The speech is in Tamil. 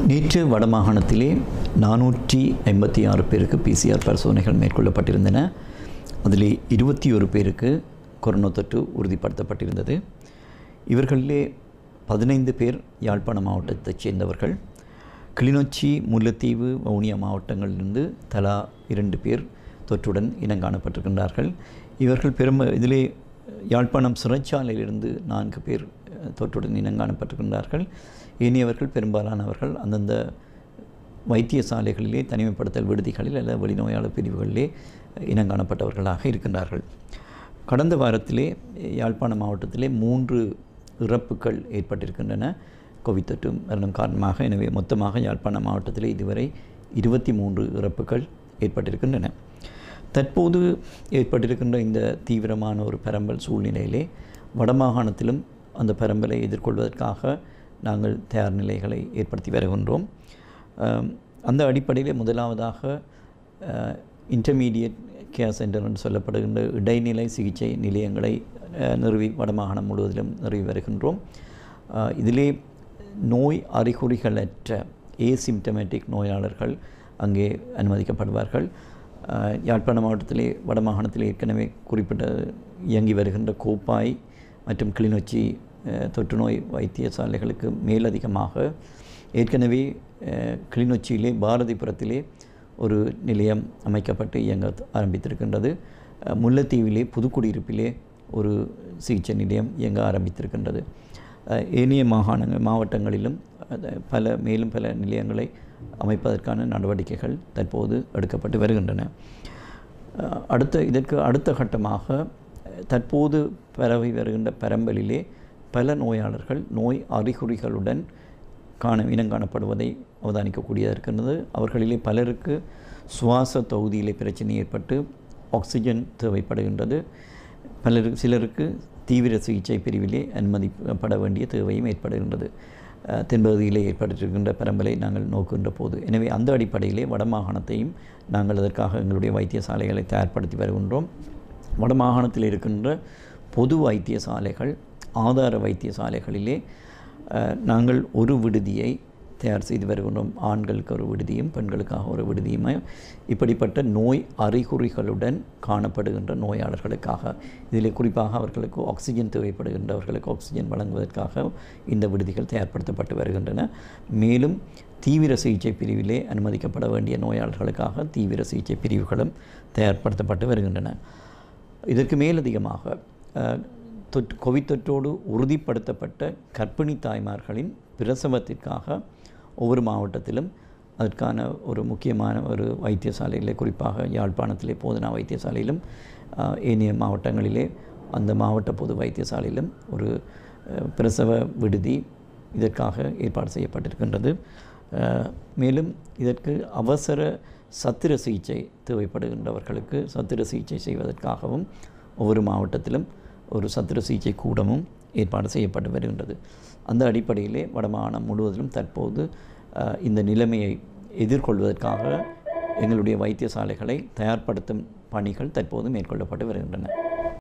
நேற்று வடமாகாணத்திலே நானூற்றி ஐம்பத்தி ஆறு பேருக்கு பிசிஆர் பரிசோதனைகள் மேற்கொள்ளப்பட்டிருந்தன அதிலே இருபத்தி ஒரு பேருக்கு கொரோனா தொற்று உறுதிப்படுத்தப்பட்டிருந்தது இவர்களிலே பதினைந்து பேர் யாழ்ப்பாண மாவட்டத்தைச் சேர்ந்தவர்கள் கிளிநொச்சி முல்லைத்தீவு வவுனியா மாவட்டங்களிலிருந்து தலா இரண்டு பேர் தொற்றுடன் இனங்காணப்பட்டிருக்கின்றார்கள் இவர்கள் பெரும் இதிலே யாழ்ப்பாணம் சிறைச்சாலையிலிருந்து நான்கு பேர் அஹ், தொற்றுடன் இனங்காணப்பட்டிருக்கின்றார்கள் ஏனையவர்கள் பெரும்பாலானவர்கள் அந்தந்த வைத்தியசாலைகளிலே தனிமைப்படுத்தல் விடுதிகளில் அல்லது வெளிநோயாளர் பிரிவுகளிலே இனங்காணப்பட்டவர்களாக இருக்கின்றார்கள் கடந்த வாரத்திலே யாழ்ப்பாண மாவட்டத்திலே மூன்று இறப்புகள் ஏற்பட்டிருக்கின்றன கோவிட் தொற்று மரணம் காரணமாக எனவே மொத்தமாக யாழ்ப்பாண மாவட்டத்திலே இதுவரை இருபத்தி மூன்று இறப்புகள் ஏற்பட்டிருக்கின்றன தற்போது ஏற்பட்டிருக்கின்ற இந்த தீவிரமான ஒரு பரம்பல் சூழ்நிலையிலே வடமாகாணத்திலும் அந்த பரம்பலை எதிர்கொள்வதற்காக நாங்கள் தயார் நிலைகளை ஏற்படுத்தி வருகின்றோம் ஆம், அந்த அடிப்படையில் முதலாவதாக இன்டர்மீடியட் கேர் சென்டர் என்று சொல்லப்படுகின்ற இடைநிலை சிகிச்சை நிலையங்களை அஹ், நிறுவி வடமாகாணம் முழுவதிலும் நிறுவி வருகின்றோம் அஹ், இதிலே நோய் அறிகுறிகளற்ற ஏசிம்டமேட்டிக் நோயாளர்கள் அங்கே அனுமதிக்கப்படுவார்கள் அஹ், யாழ்ப்பாண மாவட்டத்திலே வடமாகாணத்திலே ஏற்கனவே குறிப்பிட்ட இயங்கி வருகின்ற கோப்பாய் மற்றும் கிளிநொச்சி அஹ், தொற்றுநோய் வைத்தியசாலைகளுக்கு மேலதிகமாக ஏற்கனவே அஹ், கிளிநொச்சியிலே பாரதிபுரத்திலே ஒரு நிலையம் அமைக்கப்பட்டு இயங்க ஆரம்பித்திருக்கின்றது அஹ், முல்லைத்தீவிலே புதுக்குடியிருப்பிலே ஒரு சிகிச்சை நிலையம் இயங்க ஆரம்பித்திருக்கின்றது அஹ், ஏனைய மாகாணங்கள் மாவட்டங்களிலும் அஹ், பல மேலும் பல நிலையங்களை அமைப்பதற்கான நடவடிக்கைகள் தற்போது எடுக்கப்பட்டு வருகின்றன அஹ், அடுத்த இதற்கு அடுத்த கட்டமாக அஹ், தற்போது பரவி வருகின்ற பரம்பலிலே பல நோயாளர்கள் நோய் அறிகுறிகளுடன் காண இனங்காணப்படுவதை அவதானிக்கக்கூடியதாக இருக்கின்றது அவர்களிலே பலருக்கு சுவாச தொகுதியிலே பிரச்சனை ஏற்பட்டு ஆக்சிஜன் தேவைப்படுகின்றது பலருக்கு சிலருக்கு தீவிர சிகிச்சை பிரிவிலே அனுமதிப்பட வேண்டிய தேவையும் ஏற்படுகின்றது அஹ், தென்பகுதியிலே ஏற்பட்டிருக்கின்ற பரம்பலை நாங்கள் நோக்குகின்ற போது எனவே அந்த அடிப்படையிலே வடமாகாணத்தையும் நாங்கள் அதற்காக எங்களுடைய வைத்தியசாலைகளை தயார்படுத்தி வருகின்றோம் வடமாகாணத்தில் இருக்கின்ற பொது வைத்தியசாலைகள் ஆதார வைத்தியசாலைகளிலே அஹ், நாங்கள் ஒரு விடுதியை தயார் செய்து வருகின்றோம் ஆண்களுக்கு ஒரு விடுதியும் பெண்களுக்காக ஒரு விடுதியுமே இப்படிப்பட்ட நோய் அறிகுறிகளுடன் காணப்படுகின்ற நோயாளர்களுக்காக இதில் குறிப்பாக அவர்களுக்கு ஆக்சிஜன் தேவைப்படுகின்றவர்களுக்கு ஆக்சிஜன் வழங்குவதற்காக இந்த விடுதிகள் தயார்படுத்தப்பட்டு வருகின்றன மேலும் தீவிர சிகிச்சை பிரிவிலே அனுமதிக்கப்பட வேண்டிய நோயாளர்களுக்காக தீவிர சிகிச்சை பிரிவுகளும் தயார்படுத்தப்பட்டு வருகின்றன இதற்கு மேலதிகமாக அஹ், தொற்று கோவிட் தொற்றோடு உறுதிப்படுத்தப்பட்ட கர்ப்பிணி தாய்மார்களின் பிரசவத்திற்காக ஒவ்வொரு மாவட்டத்திலும் அதற்கான ஒரு முக்கியமான ஒரு வைத்தியசாலையிலே குறிப்பாக யாழ்ப்பாணத்திலே போதனா வைத்தியசாலையிலும் அஹ், ஏனைய மாவட்டங்களிலே அந்த மாவட்ட பொது வைத்தியசாலையிலும் ஒரு அஹ், பிரசவ விடுதி இதற்காக ஏற்பாடு செய்யப்பட்டிருக்கின்றது அஹ், மேலும் இதற்கு அவசர சத்திர சிகிச்சை தேவைப்படுகின்றவர்களுக்கு சத்திர சிகிச்சை செய்வதற்காகவும் ஒவ்வொரு மாவட்டத்திலும் ஒரு சத்திர சிகிச்சை கூடமும் ஏற்பாடு செய்யப்பட்டு வருகின்றது அந்த அடிப்படையிலே வடமாகாணம் முழுவதிலும் தற்போது அஹ், இந்த நிலைமையை எதிர்கொள்வதற்காக எங்களுடைய வைத்தியசாலைகளை தயார்படுத்தும் பணிகள் தற்போது மேற்கொள்ளப்பட்டு வருகின்றன